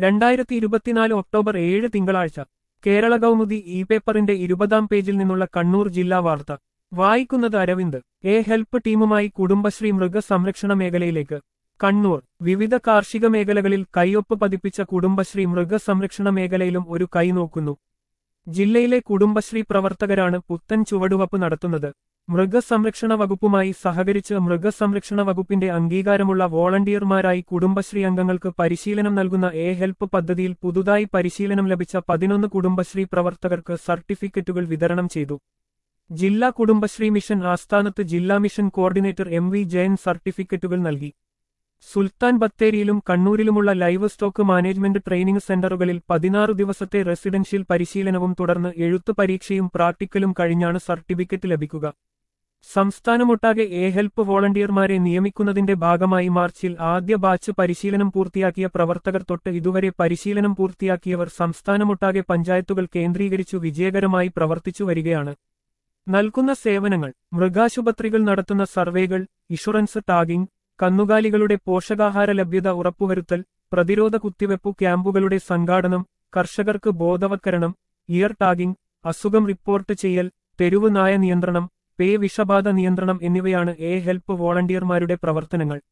രണ്ടായിരത്തി ഇരുപത്തിനാല് ഒക്ടോബർ ഏഴ് തിങ്കളാഴ്ച കേരള കൗമുദി ഇ പേപ്പറിന്റെ ഇരുപതാം പേജിൽ നിന്നുള്ള കണ്ണൂർ ജില്ലാ വാർത്ത വായിക്കുന്നത് അരവിന്ദ് എ ഹെൽപ്പ് ടീമുമായി കുടുംബശ്രീ മൃഗസംരക്ഷണ മേഖലയിലേക്ക് കണ്ണൂർ വിവിധ കാർഷിക മേഖലകളിൽ കൈയൊപ്പ് പതിപ്പിച്ച കുടുംബശ്രീ മൃഗസംരക്ഷണ മേഖലയിലും ഒരു കൈ നോക്കുന്നു ജില്ലയിലെ കുടുംബശ്രീ പ്രവർത്തകരാണ് പുത്തൻ ചുവടുവപ്പ് നടത്തുന്നത് മൃഗസംരക്ഷണ വകുപ്പുമായി സഹകരിച്ച് മൃഗസംരക്ഷണ വകുപ്പിന്റെ അംഗീകാരമുള്ള വോളണ്ടിയർമാരായി കുടുംബശ്രീ അംഗങ്ങൾക്ക് പരിശീലനം നൽകുന്ന എ ഹെൽപ്പ് പദ്ധതിയിൽ പുതുതായി പരിശീലനം ലഭിച്ച പതിനൊന്ന് കുടുംബശ്രീ പ്രവർത്തകർക്ക് സർട്ടിഫിക്കറ്റുകൾ വിതരണം ചെയ്തു ജില്ലാ കുടുംബശ്രീ മിഷൻ ആസ്ഥാനത്ത് ജില്ലാ mission coordinator M V Jayan സർട്ടിഫിക്കറ്റുകൾ നൽകി സുൽത്താൻ ബത്തേരിയിലും കണ്ണൂരിലുമുള്ള ലൈവ് സ്റ്റോക്ക് മാനേജ്മെന്റ് ട്രെയിനിംഗ് സെന്ററുകളിൽ പതിനാറ് ദിവസത്തെ റെസിഡൻഷ്യൽ പരിശീലനവും തുടർന്ന് എഴുത്തു പരീക്ഷയും പ്രാക്ടിക്കലും കഴിഞ്ഞാണ് സർട്ടിഫിക്കറ്റ് ലഭിക്കുക സംസ്ഥാനമൊട്ടാകെ എ ഹെൽപ്പ് വോളണ്ടിയർമാരെ നിയമിക്കുന്നതിന്റെ ഭാഗമായി മാർച്ചിൽ ആദ്യ ബാച്ച് പരിശീലനം പൂർത്തിയാക്കിയ പ്രവർത്തകർ തൊട്ട് ഇതുവരെ പരിശീലനം പൂർത്തിയാക്കിയവർ സംസ്ഥാനമൊട്ടാകെ പഞ്ചായത്തുകൾ കേന്ദ്രീകരിച്ചു വിജയകരമായി പ്രവർത്തിച്ചു വരികയാണ് നൽകുന്ന സേവനങ്ങൾ മൃഗാശുപത്രികൾ നടത്തുന്ന സർവേകൾ ഇൻഷുറൻസ് ടാഗിംഗ് കന്നുകാലികളുടെ പോഷകാഹാര ലഭ്യത ഉറപ്പുവരുത്തൽ പ്രതിരോധ കുത്തിവെപ്പു ക്യാമ്പുകളുടെ സംഘാടനം കർഷകർക്ക് ബോധവത്കരണം ഇയർ ടാഗിംഗ് അസുഖം റിപ്പോർട്ട് ചെയ്യൽ തെരുവ് നായ നിയന്ത്രണം പേ വിഷബാധ നിയന്ത്രണം എന്നിവയാണ് എ ഹെൽപ്പ് വോളണ്ടിയർമാരുടെ പ്രവർത്തനങ്ങൾ